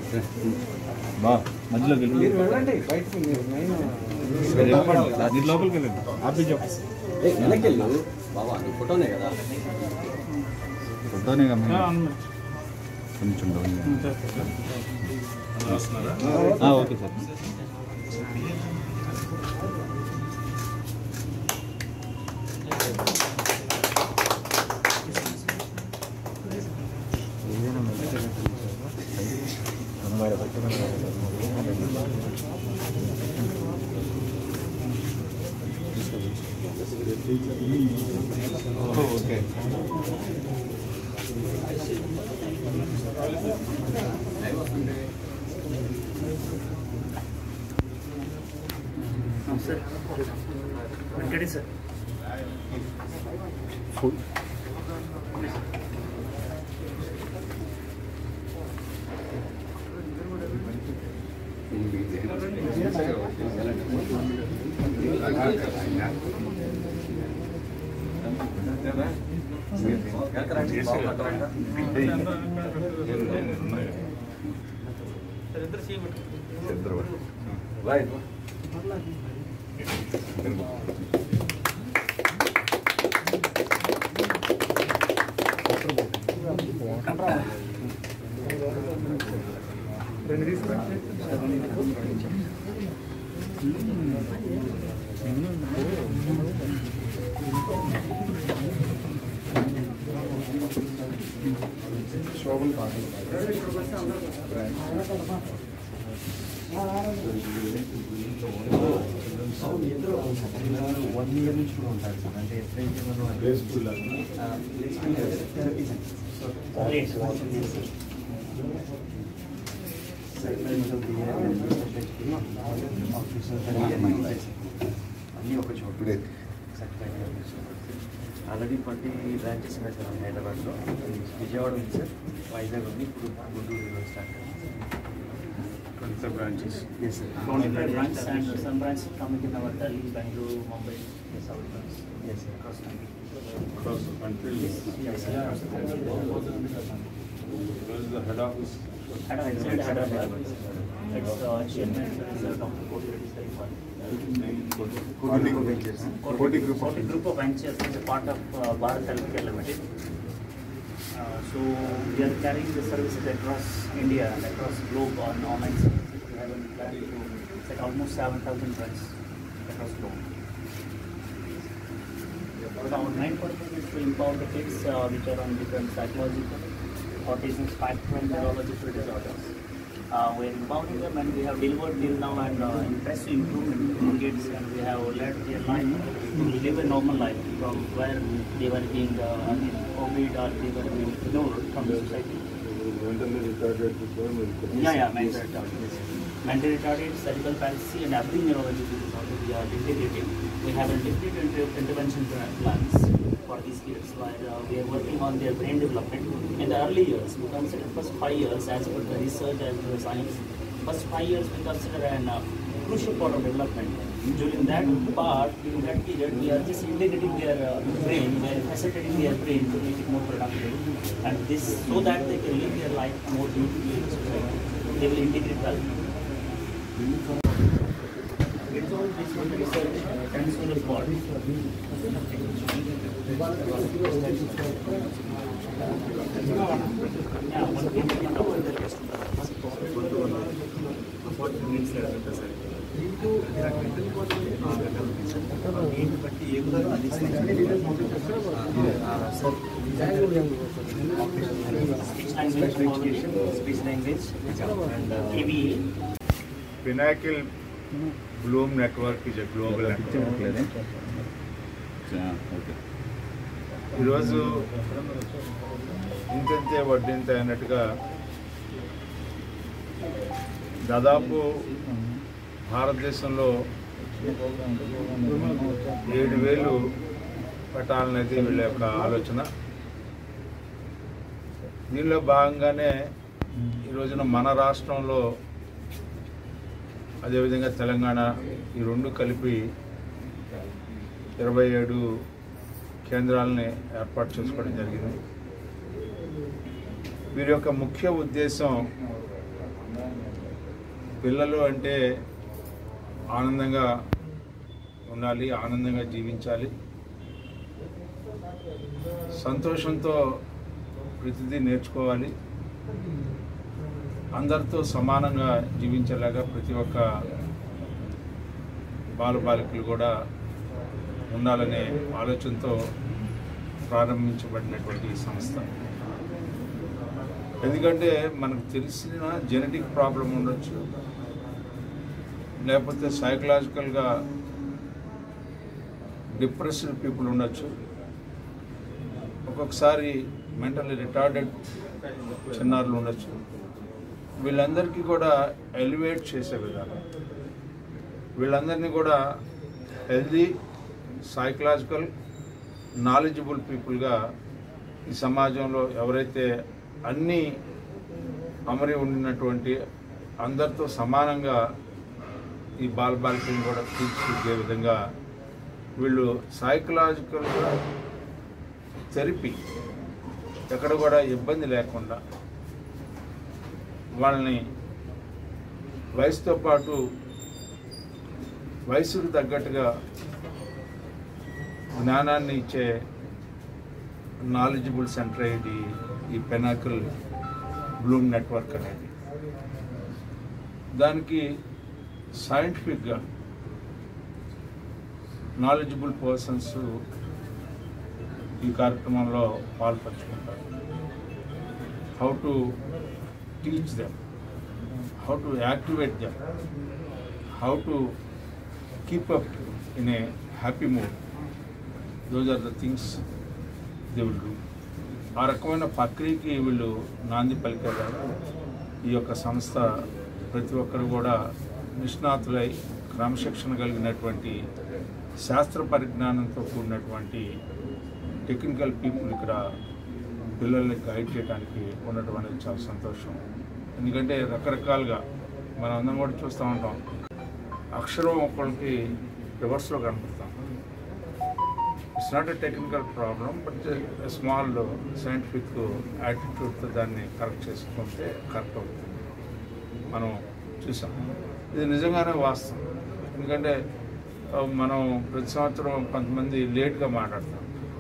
బా మధ్యలోకి వెళ్ళి మీరు వెళ్ళండి బయటకి మీరు మెయిన్ మీరు లోపలికి వెళ్ళండి ఆపి చెప్పు వెనక్కి వెళ్ళు బాబా నీ ఫోటోనే కదా ఫోటోనే కదా కొంచెం down okay sir okay sir వెంకటే సార్ వన్ ఇయర్ నుంచి కూడా ఉంటారు సార్ అంటే ఎప్పుడైతే మనం అన్నీ ఒక చోటు ఆల్రెడీ ట్వంటీ బ్రాంచెస్ ఉన్నాయి సార్ హైదరాబాద్లో విజయవాడ ఉంది సార్ వైజాగ్ ఉంది ఇప్పుడు Guntur start branches yes sir Different branches and some branches coming in our Delhi, Bangalore, Mumbai, yes, our branches. Yes sir Across country. across the country. Yes, sir. Where is the head office? Head of inside Hyderabad. It's uh, chairman, sir, is uh, Dr. Koti Reddy, sir, is one. Koti ventures Koti Group. Koti Group of Ventures is a part of uh, Bharat Healthcare Limited. Uh, So we are carrying the services across India and across globe on online services. We have a plan to set almost seven thousand branches across globe. So our main purpose is to empower the kids uh, which are on different psychological, autism spectrum, neurological disorders. Uh, we're empowering them and we have delivered till now and uh, impressive improvement in kids and we have led their life to live a normal life from where they were being uh, I mean, obeyed or they were being ignored from the society. Yeah, yeah, mental retarded. Mental retarded, cerebral palsy, and every neurology disorder we are integrating. We have a different inter- intervention pla- plans for these kids where uh, we are working on their brain development in the early years. We consider first five years as per the research as per the science. First five years we consider an uh, crucial part of development. During that part, during that period, we are just integrating their uh, brain, we are facilitating their brain to make it more productive, and this so that they can live their life more beautifully in society. They will integrate well. It's all based on the research uh, done on the spot. Yeah, one thing we can talk about the rest. Speech language communication, speech language, and uh, ABA. Pinnacle Bloom Network is a global network. Okay ఈరోజు ఇంతంతే వడ్డింత అన్నట్టుగా దాదాపు భారతదేశంలో ఏడు వేలు పెట్టాలనేది వీళ్ళ యొక్క ఆలోచన దీనిలో భాగంగానే ఈ రోజున మన రాష్ట్రంలో అదేవిధంగా తెలంగాణ ఈ రెండు కలిపి ఇరవై ఏడు కేంద్రాలని ఏర్పాటు చేసుకోవడం జరిగింది వీరి యొక్క ముఖ్య ఉద్దేశం పిల్లలు అంటే ఆనందంగా ఉండాలి ఆనందంగా జీవించాలి సంతోషంతో ప్రతిదీ నేర్చుకోవాలి అందరితో సమానంగా జీవించేలాగా ప్రతి ఒక్క బాలబాలికలు కూడా ఉండాలనే ఆలోచనతో ప్రారంభించబడినటువంటి ఈ సంస్థ ఎందుకంటే మనకు తెలిసిన జెనెటిక్ ప్రాబ్లం ఉండొచ్చు లేకపోతే సైకలాజికల్గా డిప్రెస్డ్ పీపుల్ ఉండొచ్చు ఒక్కొక్కసారి మెంటల్లీ రిటార్డెడ్ చిన్నారులు ఉండొచ్చు వీళ్ళందరికీ కూడా ఎలివేట్ చేసే విధానం వీళ్ళందరినీ కూడా హెల్దీ సైకలాజికల్ నాలెడ్జబుల్ పీపుల్గా ఈ సమాజంలో ఎవరైతే అన్నీ అమరి ఉండినటువంటి అందరితో సమానంగా ఈ బాల బాలికలను కూడా తీర్చిదిద్దే విధంగా వీళ్ళు సైకలాజికల్గా థెరపీ ఎక్కడ కూడా ఇబ్బంది లేకుండా వాళ్ళని వయసుతో పాటు వయసుకు తగ్గట్టుగా జ్ఞానాన్ని ఇచ్చే నాలెడ్జబుల్ సెంటర్ ఇది ఈ పెనాకల్ బ్లూమ్ నెట్వర్క్ అనేది దానికి సైంటిఫిక్గా నాలెడ్జబుల్ పర్సన్స్ ఈ కార్యక్రమంలో పాల్పంచుకుంటారు how to teach them how to activate them how to keep up in a happy mood those are the things they will do ఆ రకమైన ప్రక్రియకి వీళ్ళు నాంది పలికేలాగా ఈ యొక్క సంస్థ ప్రతి ఒక్కరు కూడా నిష్ణాతులై క్రమశిక్షణ కలిగినటువంటి శాస్త్ర పరిజ్ఞానంతో కూడినటువంటి టెక్నికల్ పీపుల్ ఇక్కడ పిల్లల్ని గైడ్ చేయడానికి ఉండటం అనేది చాలా సంతోషం ఎందుకంటే రకరకాలుగా మనం అందరం కూడా చూస్తూ ఉంటాం అక్షరం ఒకరికి రివర్స్లో కనపడతాం it's not a technical problem but small scientific యాటిట్యూడ్తో దాన్ని కరెక్ట్ చేసుకుంటే కరెక్ట్ అవుతుంది మనం చూసాం ఇది నిజంగానే వాస్తవం ఎందుకంటే ఆ, మనం ప్రతి సంవత్సరం కొంతమంది లేట్గా మాట్లాడతాం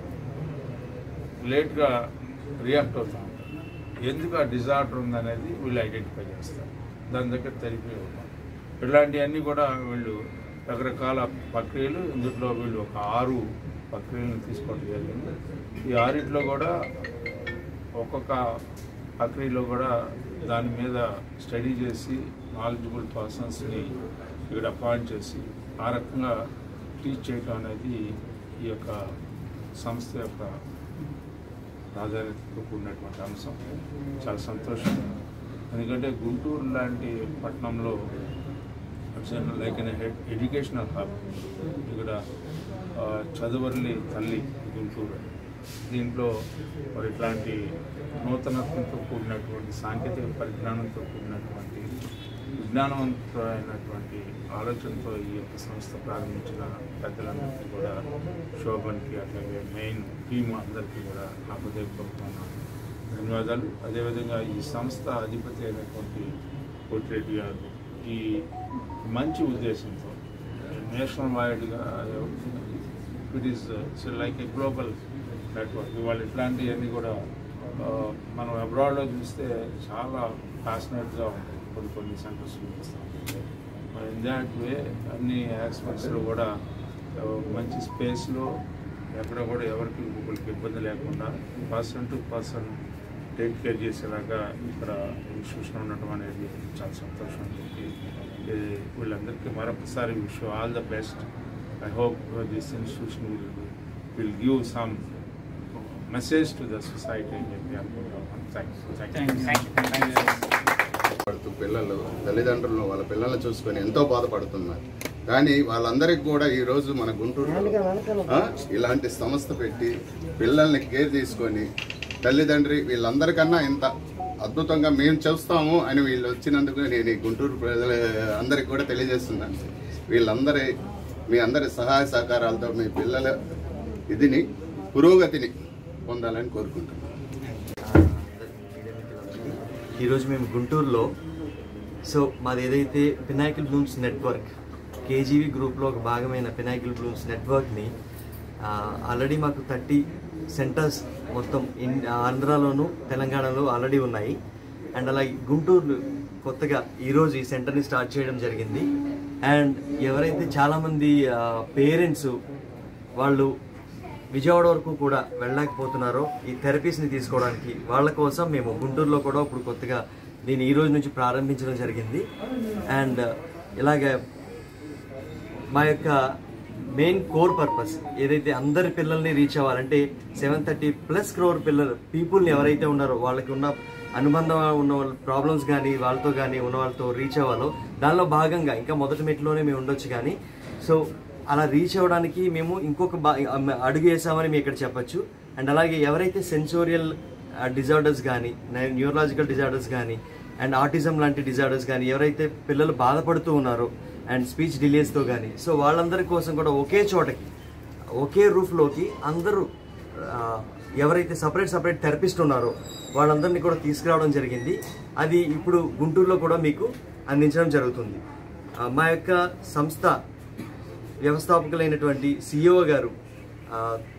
లేట్గా రియాక్ట్ అవుతూ ఉంటాం ఎందుకు ఆ డిజార్డర్ ఉందనేది వీళ్ళు ఐడెంటిఫై చేస్తారు దాని దగ్గర తెలిపి ఉంటాం ఇలాంటివన్నీ కూడా వీళ్ళు రకరకాల ప్రక్రియలు ఇందులో వీళ్ళు ఒక ఆరు ప్రక్రియలను తీసుకోవడం జరిగింది ఈ ఆరిట్లో కూడా ఒక్కొక్క ప్రక్రియలో కూడా దాని మీద స్టడీ చేసి నాలెడ్జబుల్ పర్సన్స్ని ఇక్కడ అపాయింట్ చేసి ఆ రకంగా టీచ్ చేయటం అనేది ఈ యొక్క సంస్థ యొక్క ప్రాధాన్యతతో కూడినటువంటి అంశం చాలా సంతోషం ఎందుకంటే గుంటూరు లాంటి పట్టణంలో లైక్ అన్ ఎడ్యుకేషనల్ హబ్ ఇక్కడ ఆ, చదువర్లి తల్లి గుంటూరు దీంట్లో మరి ఇట్లాంటి నూతనత్వంతో కూడినటువంటి సాంకేతిక పరిజ్ఞానంతో కూడినటువంటి విజ్ఞానవంతమైనటువంటి ఆలోచనతో ఈ యొక్క సంస్థ ప్రారంభించిన పెద్దలందరికీ కూడా శోభన్కి అట్లాగే మెయిన్ టీమ్ అందరికీ కూడా నా హృదయపూర్వకమైన ధన్యవాదాలు అదేవిధంగా ఈ సంస్థ అధిపతి అయినటువంటి కోటిరెడ్డి గారు ఈ మంచి ఉద్దేశంతో నేషనల్ వైడ్గా it is like a global network ఇవాళ ఇట్లాంటివన్నీ కూడా ఆ, మనం అబ్రాడ్లో చూస్తే చాలా ప్యాషనెట్గా ఉంటాయి కొన్ని కొన్ని సెంటర్స్ చూపిస్తాం ఇన్ దాట్ వే అన్ని ఆస్పెక్ట్స్లో కూడా ఆ, మంచి స్పేస్లో ఎక్కడ కూడా ఎవరికి ఇంకొకరికి ఇబ్బంది లేకుండా person to person take care చేసేలాగా ఇక్కడ ఇన్స్టిట్యూషన్ ఉండటం అనేది చాలా సంతోషం చెప్పి వీళ్ళందరికీ మరొకసారి wish all the best I hope this institution will will give some message to the society అని చెప్పి అనుకుంటున్నాను థ్యాంక్ యూ థ్యాంక్ యూ పడుతూ పిల్లలు తల్లిదండ్రులు వాళ్ళ పిల్లల్ని చూసుకొని ఎంతో బాధపడుతున్నారు కానీ వాళ్ళందరికీ కూడా ఈ రోజు మన గుంటూరులో ఆ, ఇలాంటి సంస్థ పెట్టి పిల్లల్ని కేర్ తీసుకొని తల్లిదండ్రి వీళ్ళందరికన్నా ఇంత అద్భుతంగా మేము చూస్తాము అని వీళ్ళు వచ్చినందుకు నేను ఈ గుంటూరు ప్రజల అందరికి కూడా తెలియజేస్తున్నాను వీళ్ళందరి మీ అందరి సహాయ సహకారాలతో మీ పిల్లల ఇదిని పురోగతిని పొందాలని కోరుకుంటున్నాను ఈరోజు మేము గుంటూరులో సో మాది ఏదైతే పినాకిల్ బ్లూమ్స్ నెట్వర్క్ కేజీవి గ్రూప్లో ఒక భాగమైన పినాకిల్ బ్లూమ్స్ నెట్వర్క్ని ఆల్రెడీ మాకు థర్టీ సెంటర్స్ మొత్తం ఇన్ ఆంధ్రాలోను తెలంగాణలో ఆల్రెడీ ఉన్నాయి అండ్ అలాగే గుంటూరు కొత్తగా ఈరోజు ఈ సెంటర్ని స్టార్ట్ చేయడం జరిగింది అండ్ ఎవరైతే చాలామంది పేరెంట్స్ వాళ్ళు విజయవాడ వరకు కూడా వెళ్ళలేకపోతున్నారో ఈ థెరపీస్ని తీసుకోవడానికి వాళ్ళ కోసం మేము గుంటూరులో కూడా ఇప్పుడు కొత్తగా దీన్ని ఈ రోజు నుంచి ప్రారంభించడం జరిగింది అండ్ ఇలాగే మా యొక్క మెయిన్ కోర్ పర్పస్ ఏదైతే అందరి పిల్లల్ని రీచ్ అవ్వాలంటే సెవెన్ థర్టీ ప్లస్ క్రోర్ పిల్లలు పీపుల్ని ఎవరైతే ఉన్నారో వాళ్ళకి ఉన్న అనుబంధం ఉన్న వాళ్ళ ప్రాబ్లమ్స్ కానీ వాళ్ళతో కానీ ఉన్న వాళ్ళతో రీచ్ అవ్వాలో దానిలో భాగంగా ఇంకా మొదటి మెట్లోనే మేము ఉండొచ్చు కానీ సో అలా రీచ్ అవ్వడానికి మేము ఇంకొక బా అడుగు వేసామని మేము ఇక్కడ చెప్పొచ్చు అండ్ అలాగే ఎవరైతే సెన్సోరియల్ డిజార్డర్స్ కానీ న్యూరలాజికల్ డిజార్డర్స్ కానీ అండ్ ఆటిజం లాంటి డిజార్డర్స్ కానీ ఎవరైతే పిల్లలు బాధపడుతూ ఉన్నారో అండ్ స్పీచ్ డిలేస్తో కానీ సో వాళ్ళందరి కోసం కూడా ఒకే చోటకి ఒకే రూఫ్లోకి అందరూ ఆ, ఎవరైతే సపరేట్ సపరేట్ థెరపిస్ట్ ఉన్నారో వాళ్ళందరినీ కూడా తీసుకురావడం జరిగింది అది ఇప్పుడు గుంటూరులో కూడా మీకు అందించడం జరుగుతుంది ఆ, మా యొక్క సంస్థ వ్యవస్థాపకులైనటువంటి సిఇఓ గారు ఆ,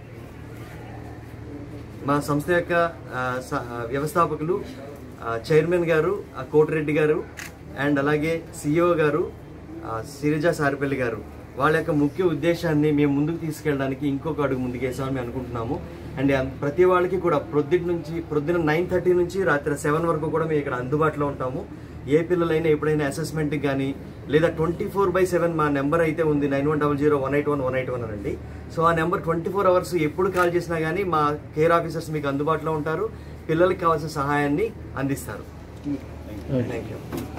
మా సంస్థ యొక్క ఆ, స- ఆ, వ్యవస్థాపకులు ఆ, చైర్మన్ గారు ఆ, కోటిరెడ్డి గారు అండ్ అలాగే సిఇఓ గారు ఆ, సిరిజ సారిపల్లి గారు వాళ్ళ యొక్క ముఖ్య ఉద్దేశాన్ని మేము ముందుకు తీసుకెళ్ళడానికి ఇంకొక అడుగు ముందుకేసామని మేము అనుకుంటున్నాము అండ్ ఆ, ప్రతి వాళ్ళకి కూడా ప్రొద్దుటి నుంచి ప్రొద్దున నైన్ థర్టీ నుంచి రాత్రి సెవెన్ వరకు కూడా మేము ఇక్కడ అందుబాటులో ఉంటాము ఏ పిల్లలైనా ఎప్పుడైనా అసెస్మెంట్కి కానీ లేదా ట్వంటీ ఫోర్ బై సెవెన్ మా నెంబర్ అయితే ఉంది nine one double zero one eight one one eight one అండి సో ఆ నెంబర్ ట్వంటీ ఫోర్ అవర్స్ ఎప్పుడు కాల్ చేసినా కానీ మా కేర్ ఆఫీసర్స్ మీకు అందుబాటులో ఉంటారు పిల్లలకి కావాల్సిన సహాయాన్ని అందిస్తారు థ్యాంక్ యూ